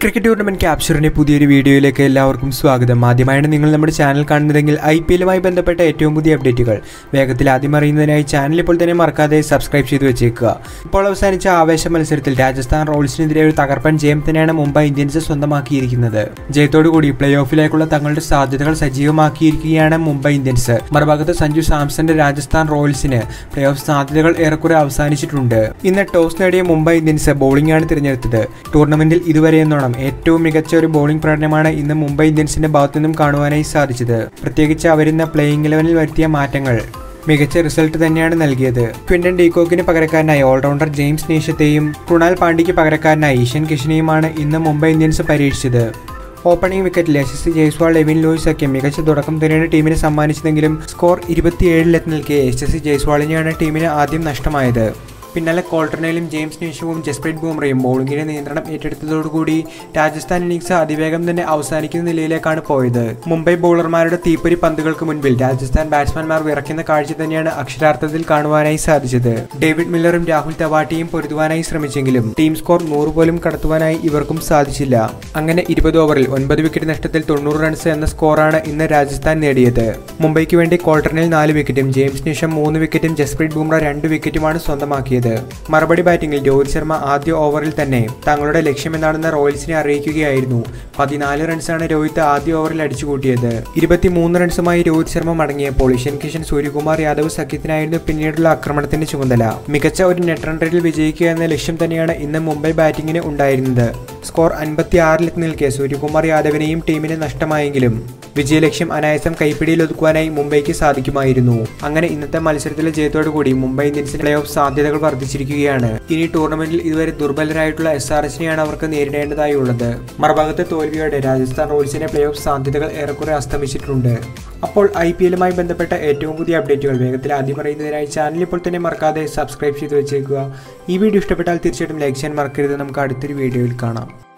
cricket tournament ക്യാപ്ചറിന്റെ പുതിയൊരു വീഡിയോയിലേക്ക് എല്ലാവർക്കും സ്വാഗതം ആദ്യമായാണ് നിങ്ങൾ നമ്മുടെ ചാനൽ കാണുന്നതെങ്കിൽ ഐ പി എല്ലുമായി ബന്ധപ്പെട്ട ഏറ്റവും പുതിയ അപ്ഡേറ്റുകൾ വേഗത്തിൽ ആദ്യം അറിയുന്നതിനായി ചാനൽ ഇപ്പോൾ തന്നെ മറക്കാതെ സബ്സ്ക്രൈബ് ചെയ്ത് വെച്ചേക്കുക ഇപ്പോൾ അവസാനിച്ച ആവേശ മത്സരത്തിൽ രാജസ്ഥാൻ റോയൽസിനെതിരെ ഒരു തകർപ്പൻ ജയം തന്നെയാണ് മുംബൈ ഇന്ത്യൻസ് സ്വന്തമാക്കിയിരിക്കുന്നത് ജയത്തോടുകൂടി പ്ലേ ഓഫിലേക്കുള്ള തങ്ങളുടെ സാധ്യതകൾ സജീവമാക്കിയിരിക്കുകയാണ് മുംബൈ ഇന്ത്യൻസ് മറുഭാഗത്ത് സഞ്ജു സാംസന്റെ രാജസ്ഥാൻ റോയൽസിന് പ്ലേ ഓഫ് സാധ്യതകൾ ഏറെക്കുറെ അവസാനിച്ചിട്ടുണ്ട് ഇന്ന് ടോസ് നേടിയ മുംബൈ ഇന്ത്യൻസ് ബൗളിംഗാണ് തിരഞ്ഞെടുത്തത് ടൂർണമെന്റിൽ ഇതുവരെ എന്നോണം ഏറ്റവും മികച്ച ഒരു ബൗളിംഗ് പ്രകടനമാണ് ഇന്ന് മുംബൈ ഇന്ത്യൻസിന്റെ ഭാഗത്തു നിന്നും കാണുവാനായി സാധിച്ചത് പ്രത്യേകിച്ച് അവരിന്ന് പ്ലേയിങ് ഇലവനിൽ വരുത്തിയ മാറ്റങ്ങൾ മികച്ച റിസൾട്ട് തന്നെയാണ് നൽകിയത് ക്വിന്റൻ ഡീകോക്കിന് പകരക്കാരനായി ഓൾറൗണ്ടർ ജെയിംസ് നീഷത്തെയും കൃണാൽ പാണ്ഡ്യയ്ക്ക് പകരക്കാരനായി ഈശൻ കിഷനെയുമാണ് ഇന്ന് മുംബൈ ഇന്ത്യൻസ് പരീക്ഷിച്ചത് ഓപ്പണിംഗ് വിക്കറ്റിൽ യശസ്വി ജയ്സ്വാൾ ലെവിൻ ലൂയിസ് ഒക്കെ മികച്ച തുടക്കം തന്നെയാണ് ടീമിനെ സമ്മാനിച്ചതെങ്കിലും സ്കോർ ഇരുപത്തിയേഴിലെത്തി നിൽക്കെ യശസ്വി ജയ്സ്വാളിനെയാണ് ടീമിന് ആദ്യം നഷ്ടമായത് പിന്നാലെ കോൾട്ടർനയിലും ജെയിംസ് നീഷവും ജസ്പ്രീത് ബുംറയും ബൗളിംഗിന്റെ നിയന്ത്രണം ഏറ്റെടുത്തതോടുകൂടി രാജസ്ഥാൻ ഇന്നിംഗ്സ് അതിവേഗം തന്നെ അവസാനിക്കുന്ന നിലയിലേക്കാണ് പോയത് മുംബൈ ബൗളർമാരുടെ തീപ്പൊരി പന്തുകൾക്ക് മുൻപിൽ രാജസ്ഥാൻ ബാറ്റ്സ്മാൻമാർ വിറയ്ക്കുന്ന കാഴ്ച തന്നെയാണ് അക്ഷരാർത്ഥത്തിൽ കാണുവാനായി സാധിച്ചത് ഡേവിഡ് മില്ലറും രാഹുൽ തവാട്ടിയും പൊരുതുവാനായി ശ്രമിച്ചെങ്കിലും ടീം സ്കോർ നൂറ് പോലും കടത്തുവാനായി ഇവർക്കും സാധിച്ചില്ല അങ്ങനെ ഇരുപത് ഓവറിൽ ഒൻപത് വിക്കറ്റ് നഷ്ടത്തിൽ തൊണ്ണൂറ് റൺസ് എന്ന സ്കോറാണ് ഇന്ന് രാജസ്ഥാൻ നേടിയത് മുംബൈക്ക് വേണ്ടി കോൾട്ടറിനിൽ നാല് വിക്കറ്റും ജെയിംസ് നിഷം മൂന്ന് വിക്കറ്റും ജസ്പ്രീത് ബുംറ രണ്ട് വിക്കറ്റുമാണ് സ്വന്തമാക്കിയത് മറുപടി ബാറ്റിംഗിൽ രോഹിത് ശർമ്മ ആദ്യ ഓവറിൽ തന്നെ തങ്ങളുടെ ലക്ഷ്യമെന്താണെന്ന് റോയൽസിനെ അറിയിക്കുകയായിരുന്നു പതിനാല് റൺസാണ് രോഹിത് ആദ്യ ഓവറിൽ അടിച്ചുകൂട്ടിയത് ഇരുപത്തിമൂന്ന് റൺസുമായി രോഹിത് ശർമ്മ മടങ്ങിയപ്പോൾ ഇഷൻ കിഷൻ സൂര്യകുമാർ യാദവ് സഖ്യത്തിനായിരുന്നു പിന്നീടുള്ള ആക്രമണത്തിന്റെ ചുമതല മികച്ച ഒരു നെറ്റ് റൺ റേറ്റിൽ വിജയിക്കുക എന്ന ലക്ഷ്യം തന്നെയാണ് ഇന്ന് മുംബൈ ബാറ്റിംഗിന് ഉണ്ടായിരുന്നത് സ്കോർ അൻപത്തി ആറിലെത്തി നിൽക്കെ സൂര്യകുമാർ യാദവിനെയും ടീമിന് നഷ്ടമായെങ്കിലും വിജയലക്ഷ്യം അനായാസം കൈപ്പിടിയിൽ ഒതുക്കുവാനായി മുംബൈക്ക് സാധിക്കുമായിരുന്നു അങ്ങനെ ഇന്നത്തെ മത്സരത്തിലെ ജയത്തോടുകൂടി മുംബൈ ഇന്ത്യൻസിന് പ്ലേ ഓഫ് സാധ്യതകൾ വർദ്ധിച്ചിരിക്കുകയാണ് ഇനി ടൂർണമെന്റിൽ ഇതുവരെ ദുർബലരായിട്ടുള്ള എസ് ആർ എച്ചിനെയാണ് അവർക്ക് നേരിടേണ്ടതായി ഉള്ളത് മറുഭാഗത്തെ തോൽവിയോടെ രാജസ്ഥാൻ റോയൽസിന്റെ പ്ലേ ഓഫ് സാധ്യതകൾ ഏറെക്കുറെ അസ്തമിച്ചിട്ടുണ്ട് അപ്പോൾ ഐ പി എല്ലുമായി ബന്ധപ്പെട്ട ഏറ്റവും പുതിയ അപ്ഡേറ്റുകൾ വേഗത്തിൽ ആദ്യം അറിയുന്നതിനായി ചാനൽ ഇപ്പോൾ തന്നെ മറക്കാതെ സബ്സ്ക്രൈബ് ചെയ്ത് വെച്ചേക്കുക ഈ വീഡിയോ ഇഷ്ടപ്പെട്ടാൽ തീർച്ചയായിട്ടും ലൈക്ക് ചെയ്യാൻ മറക്കരുത് നമുക്ക് അടുത്തൊരു വീഡിയോയിൽ കാണാം